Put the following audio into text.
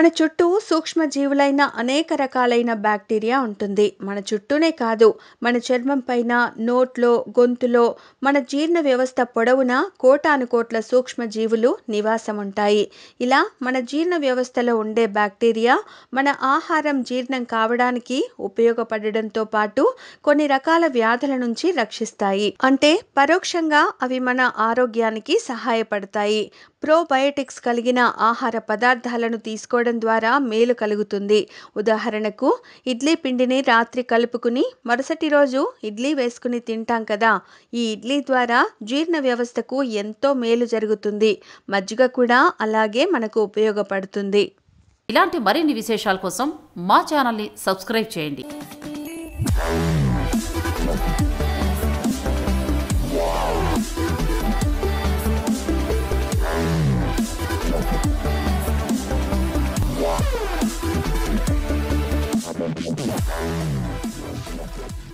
మన చుట్టూ సూక్ష్మజీవులైన అనేక రకాలైన బ్యాక్టీరియా ఉంటుంది మన చుట్టూనే కాదు మన చర్మం పైన నోట్లో గొంతులో మన జీర్ణ వ్యవస్థ పొడవునా కోటాను కోట్ల సూక్ష్మజీవులు నివాసం ఉంటాయి ఇలా మన జీర్ణ వ్యవస్థలో ఉండే బ్యాక్టీరియా మన ఆహారం జీర్ణం కావడానికి ఉపయోగపడడంతో పాటు కొన్ని రకాల వ్యాధుల నుంచి రక్షిస్తాయి అంటే పరోక్షంగా అవి మన ఆరోగ్యానికి సహాయపడతాయి ప్రోబయోటిక్స్ కలిగిన ఆహార పదార్థాలను తీసుకోవడం ద్వారా మేలు కలుగుతుంది ఉదాహరణకు ఇడ్లీ పిండిని రాత్రి కలుపుకుని మరుసటి రోజు ఇడ్లీ వేసుకుని తింటాం కదా ఈ ఇడ్లీ ద్వారా జీర్ణ వ్యవస్థకు ఎంతో మేలు జరుగుతుంది మజ్జిగ కూడా అలాగే మనకు ఉపయోగపడుతుంది ఇలాంటి మరిన్ని విశేషాల కోసం మా ఛానల్ని సబ్స్క్రైబ్ చేయండి